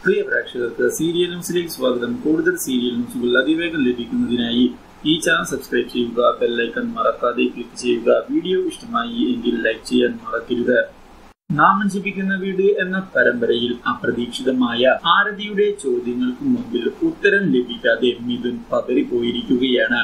പ്രിയ പ്രേക്ഷകർക്ക് സീരിയൽ ന്യൂസിലേക്ക് സ്വാഗതം കൂടുതൽ സീരിയൽ ന്യൂസുകൾ അതിവേഗം ലഭിക്കുന്നതിനായി ഈ ചാനൽ സബ്സ്ക്രൈബ് ചെയ്യുക ബെല്ലൈക്കൺ മറക്കാതെ ക്ലിക്ക് ചെയ്യുക വീഡിയോ ഇഷ്ടമായി എങ്കിൽ ലൈക്ക് ചെയ്യാൻ മറക്കരുത് നാമം ജപിക്കുന്ന വീട് എന്ന പരമ്പരയിൽ അപ്രതീക്ഷിതമായ ആരതിയുടെ ചോദ്യങ്ങൾക്ക് മുമ്പിൽ ഉത്തരം ലഭിക്കാതെ മിഥുൻ പതറിപ്പോയിരിക്കുകയാണ്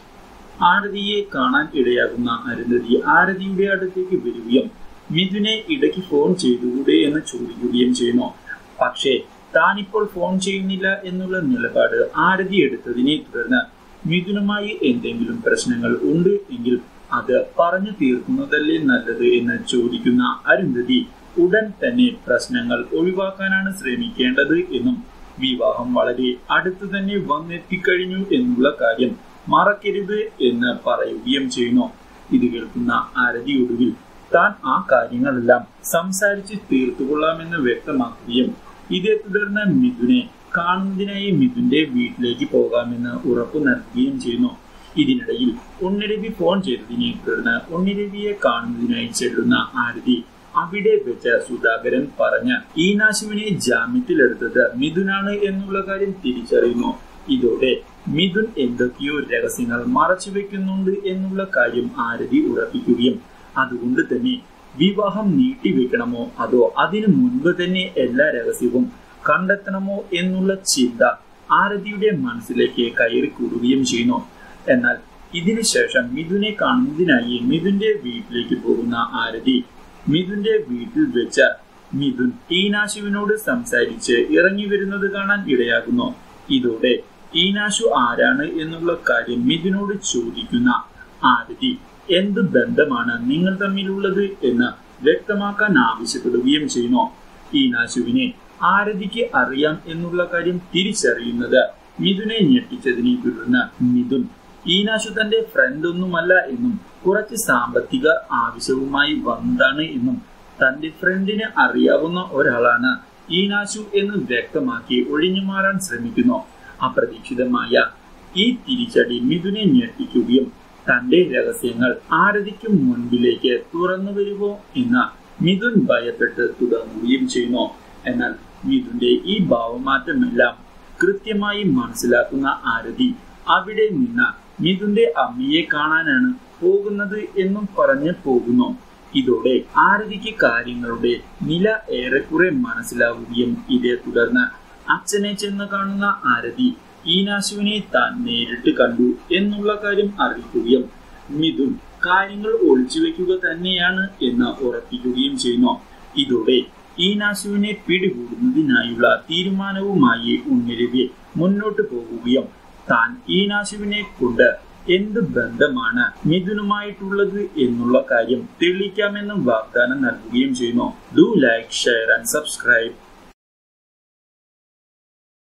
ആരതിയെ കാണാൻ ഇടയാകുന്ന അരുന്ധതി ആരതിയുടെ അടുത്തേക്ക് വരികയും മിഥുനെ ഇടയ്ക്ക് ഫോൺ ചെയ്തുകൂടെ എന്ന് ചോദിക്കുകയും ചെയ്യുന്നു പക്ഷേ താനിപ്പോൾ ഫോൺ ചെയ്യുന്നില്ല എന്നുള്ള നിലപാട് ആരതി എടുത്തതിനെ തുടർന്ന് മിഥുനുമായി എന്തെങ്കിലും പ്രശ്നങ്ങൾ ഉണ്ട് എങ്കിൽ അത് പറഞ്ഞു തീർക്കുന്നതല്ലേ നല്ലത് എന്ന് ചോദിക്കുന്ന അരുന്ധതി ഉടൻ തന്നെ പ്രശ്നങ്ങൾ ഒഴിവാക്കാനാണ് ശ്രമിക്കേണ്ടത് എന്നും വിവാഹം വളരെ അടുത്തു തന്നെ വന്നെത്തിക്കഴിഞ്ഞു എന്നുള്ള കാര്യം മറക്കരുത് എന്ന് പറയുകയും ചെയ്യുന്നു ഇത് കേൾക്കുന്ന ആരതി ഒടുവിൽ താൻ ആ കാര്യങ്ങളെല്ലാം സംസാരിച്ച് തീർത്തുകൊള്ളാമെന്ന് വ്യക്തമാക്കുകയും ഇതേ തുടർന്ന് മിഥുനെ കാണുന്നതിനായി മിഥുന്റെ വീട്ടിലേക്ക് പോകാമെന്ന് ഉറപ്പു നൽകുകയും ചെയ്യുന്നു ഇതിനിടയിൽ ഉണ്ണിരവി ഫോൺ ചെയ്തതിനെ തുടർന്ന് ഉണ്ണിരവിയെ കാണുന്നതിനായി ചെല്ലുന്ന ആരതി അവിടെ വെച്ച് സുധാകരൻ പറഞ്ഞ ഈനാശുവിനെ ജാമ്യത്തിലെടുത്തത് മിഥുനാണ് എന്നുള്ള കാര്യം തിരിച്ചറിയുന്നു ഇതോടെ മിഥുൻ എന്തൊക്കെയോ രഹസ്യങ്ങൾ മറച്ചു വെക്കുന്നുണ്ട് എന്നുള്ള കാര്യം ആരതി ഉറപ്പിക്കുകയും അതുകൊണ്ട് തന്നെ വിവാഹം നീട്ടിവെക്കണമോ അതോ അതിനു മുൻപ് തന്നെ എല്ലാ രഹസ്യവും കണ്ടെത്തണമോ എന്നുള്ള ചിന്ത ആരതിയുടെ മനസ്സിലേക്ക് കയറിക്കൂടുകയും ചെയ്യുന്നു എന്നാൽ ഇതിനുശേഷം മിഥുനെ കാണുന്നതിനായി മിഥുന്റെ വീട്ടിലേക്ക് പോകുന്ന ആരതി മിഥുന്റെ വീട്ടിൽ വെച്ച് മിഥുൻ ഈനാശുവിനോട് സംസാരിച്ച് ഇറങ്ങി വരുന്നത് കാണാൻ ഇടയാകുന്നു ഇതോടെ ഈനാശു ആരാണ് എന്നുള്ള കാര്യം മിഥുനോട് ചോദിക്കുന്ന ആരതി എന്ത് ബന്ധമാണ് നിങ്ങൾ തമ്മിലുള്ളത് എന്ന് വ്യക്തമാക്കാൻ ആവശ്യപ്പെടുകയും ചെയ്യുന്നു ഈനാശുവിനെ ആരതിക്ക് അറിയാം എന്നുള്ള കാര്യം തിരിച്ചറിയുന്നത് മിഥുനെ ഞെട്ടിച്ചതിനെ തുടർന്ന് മിഥുൻ ഈനാശു തന്റെ ഫ്രണ്ട് ഒന്നുമല്ല എന്നും കുറച്ച് സാമ്പത്തിക ആവശ്യവുമായി വന്നതാണ് എന്നും തന്റെ ഫ്രണ്ടിന് അറിയാവുന്ന ഒരാളാണ് ഈനാശു എന്ന് വ്യക്തമാക്കി ഒഴിഞ്ഞു മാറാൻ ശ്രമിക്കുന്നു അപ്രതീക്ഷിതമായ ഈ തിരിച്ചടി മിഥുനെ ഞെട്ടിക്കുകയും തന്റെ രഹസ്യങ്ങൾ ആരതിക്ക് മുൻപിലേക്ക് തുറന്നു വരുമോ എന്ന് മിഥുൻ ഭയപ്പെട്ട് തുടങ്ങുകയും ചെയ്യുന്നു എന്നാൽ മിഥുന്റെ ഈ ഭാവമാറ്റമെല്ലാം കൃത്യമായി മനസ്സിലാക്കുന്ന ആരതി അവിടെ നിന്ന് മിഥുന്റെ അമ്മയെ കാണാനാണ് പോകുന്നത് എന്നും പറഞ്ഞ് പോകുന്നു ഇതോടെ ആരതിക്ക് കാര്യങ്ങളുടെ നില ഏറെക്കുറെ മനസ്സിലാവുകയും ഇതേ തുടർന്ന് അച്ഛനെ ചെന്ന് കാണുന്ന ആരതി ഈനാശുവിനെ താൻ നേരിട്ട് കണ്ടു എന്നുള്ള കാര്യം അറിയിക്കുകയും മിഥുൻ കാര്യങ്ങൾ ഒളിച്ചു വെക്കുക തന്നെയാണ് എന്ന് ഉറപ്പിക്കുകയും ചെയ്യുന്നു ഇതോടെ ഈനാശുവിനെ പിടികൂടുന്നതിനായുള്ള തീരുമാനവുമായി ഉണ്ണിരവി മുന്നോട്ട് പോകുകയും താൻ ഈനാശുവിനെ കൊണ്ട് എന്ത് ബന്ധമാണ് മിഥുനുമായിട്ടുള്ളത് എന്നുള്ള കാര്യം തെളിയിക്കാമെന്നും വാഗ്ദാനം നൽകുകയും ചെയ്യുന്നു do like share and subscribe